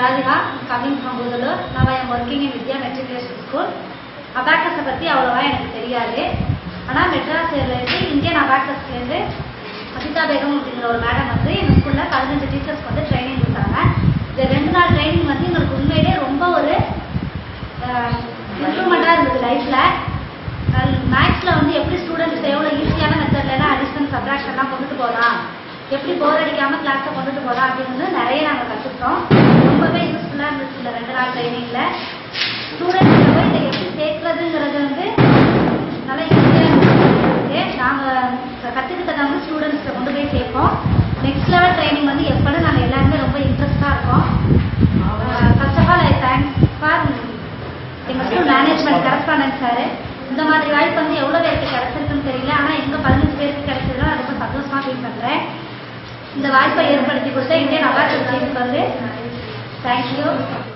Radhika, coming from Budalur. Now I am working in Vidya Matriculation School. அபாக்கஸை பற்றி அவ்வளோவா எனக்கு தெரியாது ஆனால் மெட்ராஸ்லேருந்து இந்தியன் அபாக்கஸ்லேருந்து அசிதா பேகம் அப்படிங்கிற ஒரு மேடம் வந்து எங்கள் ஸ்கூலில் பதினஞ்சு டீச்சர்ஸ்க்கு வந்து ட்ரைனிங் கொடுத்தாங்க இந்த ரெண்டு நாள் ட்ரைனிங் வந்து எங்களுக்கு உண்மையிலே ரொம்ப ஒரு இம்ப்ரூவ்மெண்ட்டாக இருந்தது லைஃப்பில் மேக்ஸில் வந்து எப்படி ஸ்டூடெண்ட்ஸ் எவ்வளோ ஈஸியான மெத்தட்லாம் அடிஷன் சப்ராக்ஷன்லாம் கொண்டுட்டு போகலாம் எப்படி போர் அடிக்காமல் கிளாஸை கொண்டுட்டு போகலாம் அப்படின்னு வந்து நிறைய நாங்கள் கற்றுக்கிட்டோம் ரொம்பவே யூஸ்ஃபுல்லாக இருந்துச்சு இந்த ரெண்டு நாள் ட்ரைனிங்கில் ஸ்டூடெண்ட்ஸ் போய் இதை எப்படி சேர்க்குறதுங்கிறது வந்து நல்லா ஈஸியாக இருந்துச்சு நாங்கள் கற்றுக்கிட்டதை வந்து ஸ்டூடெண்ட்ஸை கொண்டு போய் சேர்ப்போம் நெக்ஸ்ட் லெவல் ட்ரைனிங் வந்து எப்போதும் நாங்கள் எல்லாருமே ரொம்ப இன்ட்ரெஸ்டாக இருக்கோம் first of all I thanks for எங்கள் ஸ்கூல் மேனேஜ்மெண்ட் கரஸ்பாண்டன்ட் சார் இந்த மாதிரி வாய்ப்பு வந்து எவ்வளோ பேருக்கு கிடைச்சிருக்குன்னு தெரியல ஆனால் எங்கள் பதினஞ்சு பேருக்கு கிடைச்சதுல நான் ரொம்ப சந்தோஷமாக ஃபீல் பண்ணுறேன் இந்த வாய்ப்பை ஏற்படுத்தி கொடுத்த இந்தியன் அவார்டு டீமுக்கு வந்து தேங்க்யூ